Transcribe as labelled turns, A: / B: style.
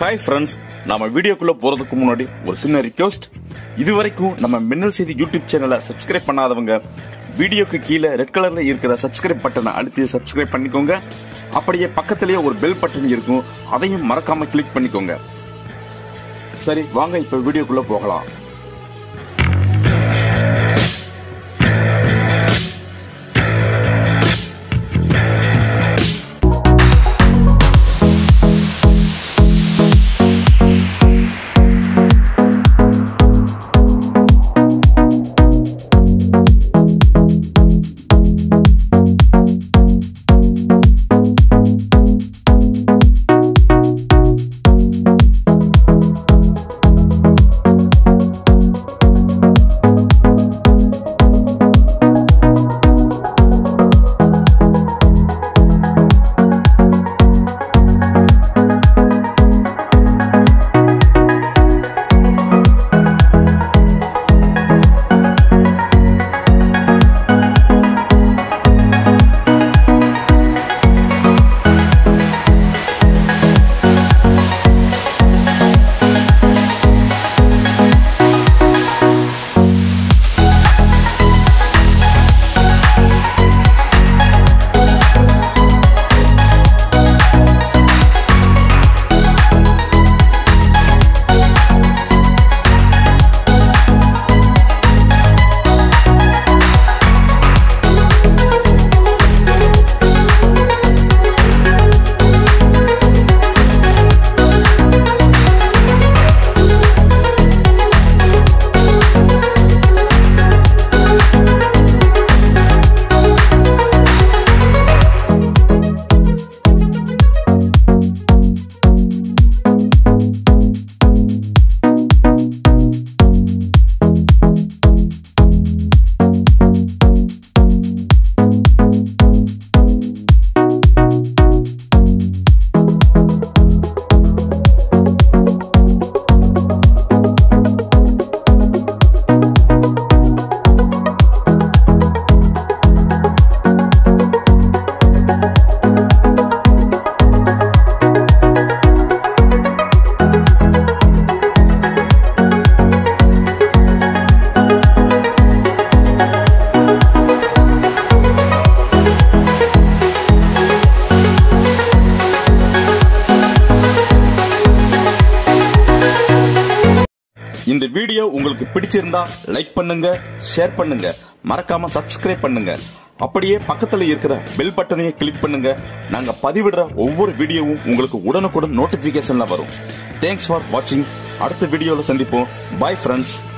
A: hi friends நம்ம வீடியோக்குள்ள போறதுக்கு முன்னாடி ஒரு சின்ன ரிக்வெஸ்ட் இதுவரைக்கும் நம்ம மின்னல் செய்தி யூடியூப் சேனலை சப்ஸ்கிரைப் பண்ணாதவங்க வீடியோக்கு கீழே ரெட் கலர்ல இருக்கிற சப்ஸ்கிரைப் பட்டனை அழுத்தி சப்ஸ்கிரைப் பண்ணிக்கோங்க அப்படியே பக்கத்திலேயே ஒரு பெல் பட்டன் இருக்கும் அதையும் மறக்காம கிளிக் பண்ணிக்கோங்க சரி வாங்க இப்ப வீடியோக்குள்ள போகலாம் இந்த வீடியோ உங்களுக்கு பிடிச்சிருந்தா லைக் பண்ணுங்க ஷேர் பண்ணுங்க மறக்காம சப்ஸ்கிரைப் பண்ணுங்க அப்படியே பக்கத்துல இருக்கிற பெல் பட்டனையும் கிளிக் பண்ணுங்க நாங்க பதிவிடுற ஒவ்வொரு வீடியோவும் உங்களுக்கு உடனுக்குடன் நோட்டிபிகேஷன்ல வரும் தேங்க்ஸ் ஃபார் வாட்சிங் அடுத்த வீடியோல சந்திப்போம் பை ஃப்ரெண்ட்ஸ்